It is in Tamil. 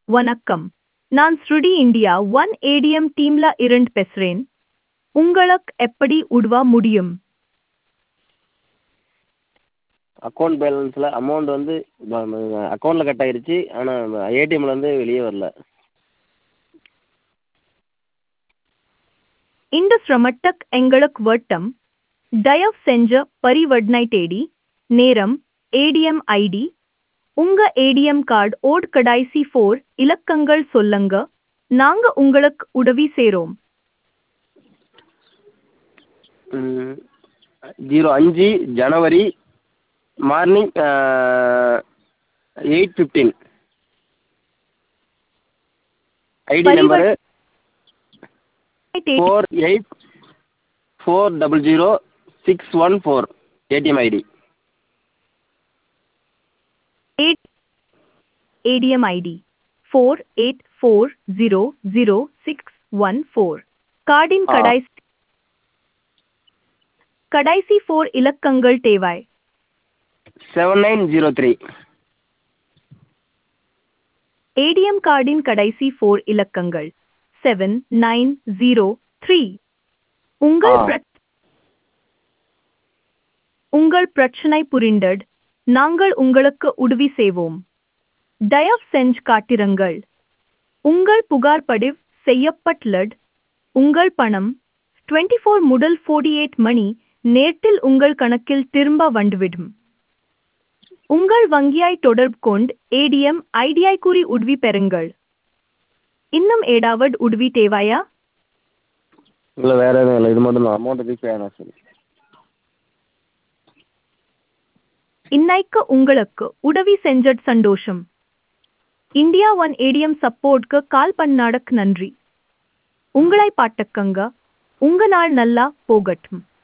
வணக்கம் நான் ஸ்ருடி இந்தியா ஒன் ஏடிஎம் டீம்ல இருந்து பேசுறேன் உங்களுக்கு எப்படி உதவ முடியும் அக்கௌண்ட் பேலன்ஸில் அமௌண்ட் வந்து அக்கௌண்ட்டில் கட் ஆகிருச்சு ஆனால் ஏடிஎம்லேருந்து வெளியே வரல இந்த சிரமத்துக்கு எங்களுக்கு வட்டம் தயவு செஞ்ச பரிவர்த்தனை தேடி நேரம் ஏடிஎம் ஐடி உங்க ஏடிஎம் கார்டு ஓட் கடைசி ஃபோர் இலக்கங்கள் சொல்லுங்க நாங்க உங்களுக்கு உதவி செய்றோம் ஜீரோ அஞ்சு ஜனவரி மார்னிங் எயிட் ஃபிஃப்டீன் ஐடி பரிவர்- நம்பரு தேடி four eight four double zero six one four ATM ID ADM ID four eight four zero zero six one four. கார்டின் ஆ. கடைசி கடைசி ஃபோர் இலக்கங்கள் தேவாய் seven nine zero three ATM கார்டின் கடைசி ஃபோர் இலக்கங்கள் செவன் நைன் ஜீரோ த்ரீ உங்கள் ஆ. பிர- உங்கள் பிரச்சனை புரிந்தது நாங்கள் உங்களுக்கு உதவி செய்வோம் தயவு செஞ்சு காட்டிருங்கள் உங்கள் புகார் பதிவு செய்யப்பட்டுள்ளது உங்கள் பணம் 24 ஃபோர் முதல் 48 மணி நேரத்தில் உங்கள் கணக்கில் திரும்ப வந்துவிடும் உங்கள் வங்கியாய் தொடர்பு கொண்டு ஏடிஎம் ஐடியை கூறி உதவி பெறுங்கள் இன்னும் ஏதாவது உதவி தேவையா இல்லை வேறு எதுவும் இல்லை இது மட்டும் தான் அமௌண்ட் ரீச் ஆகணும் சார் இன்னைக்கு உங்களுக்கு உதவி செஞ்சது சந்தோஷம் இந்தியா ஒன் ஏடிஎம் சப்போர்ட்க்கு கால் பண்ணாடக்கு நன்றி உங்களை பாட்டுக்கங்க உங்க நாள் நல்லா போகட்டும்